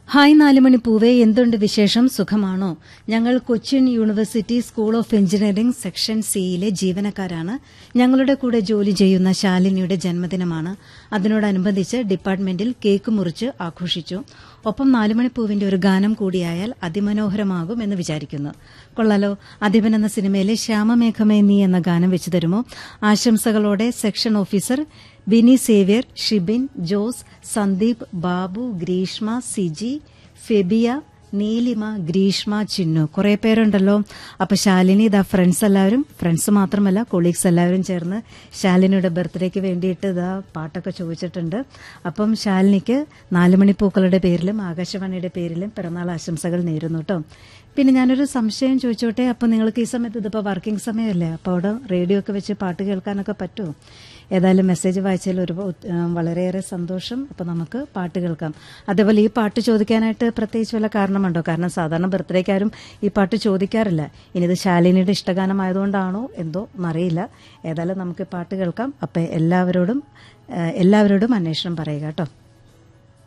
hi നാലുമണി പൂവേ എന്തുണ്ട് വിശേഷം സുഖമാണോ ഞങ്ങൾ Cochin university school of engineering section സിയിലെ ജീവനക്കാരാണ് ഞങ്ങളുടെ കൂടെ ജോലി ചെയ്യുന്ന ശാലിനിയുടെ ജന്മദിനമാണ് അതിനോടനുബന്ധിച്ച് ഡിപ്പാർട്ട്മെന്റിൽ കേക്ക് മുറിച്ച് ആഘോഷിച്ചു ഒപ്പം നാലുമണി പൂവിന്റെ ഒരു ഗാനം കൂടിയായാൽ അതിമനോഹരമാകും എന്ന് വിചാരിക്കുന്നു കൊള്ളാലോ അധിപൻ എന്ന സിനിമയിലെ ശ്യാമമേഘമേ നീ എന്ന ഗാനം വെച്ചു തരുമോ ആശംസകളോടെ സെക്ഷൻ ഓഫീസർ ബിനി സേവ്യർ ഷിബിൻ ജോസ് സന്ദീപ് ബാബു ഗ്രീഷ്മ സിജി ഫെബിയ നീലിമ ഗ്രീഷ്മ ചിന്നു കുറെ പേരുണ്ടല്ലോ അപ്പൊ ശാലിനി ഇതാ ഫ്രണ്ട്സ് എല്ലാവരും ഫ്രണ്ട്സ് മാത്രമല്ല കൊളീഗ്സ് എല്ലാവരും ചേർന്ന് ശാലിനിയുടെ ബർത്ത്ഡേക്ക് വേണ്ടിയിട്ട് ഇതാ പാട്ടൊക്കെ ചോദിച്ചിട്ടുണ്ട് അപ്പം ശാലിനിക്ക് നാലുമണിപ്പൂക്കളുടെ പേരിലും ആകാശവാണിയുടെ പേരിലും പിറന്നാൾ ആശംസകൾ നേരുന്നു കേട്ടോ പിന്നെ ഞാനൊരു സംശയം ചോദിച്ചോട്ടെ അപ്പോൾ നിങ്ങൾക്ക് ഈ സമയത്ത് ഇതിപ്പോൾ വർക്കിംഗ് സമയമല്ലേ അപ്പോൾ അവിടെ റേഡിയോ ഒക്കെ വെച്ച് പാട്ട് കേൾക്കാനൊക്കെ പറ്റുമോ ഏതായാലും മെസ്സേജ് വായിച്ചതിൽ ഒരു വളരെയേറെ സന്തോഷം അപ്പോൾ നമുക്ക് പാട്ട് കേൾക്കാം അതേപോലെ ഈ പാട്ട് ചോദിക്കാനായിട്ട് പ്രത്യേകിച്ച് വല്ല കാരണമുണ്ടോ കാരണം സാധാരണ ബർത്ത്ഡേക്കാരും ഈ പാട്ട് ചോദിക്കാറില്ല ഇനി ഇത് ശാലിനിയുടെ ഇഷ്ടഗാനമായതുകൊണ്ടാണോ എന്തോ എന്നറിയില്ല ഏതായാലും നമുക്ക് പാട്ട് കേൾക്കാം അപ്പം എല്ലാവരോടും എല്ലാവരോടും അന്വേഷണം പറയുക കേട്ടോ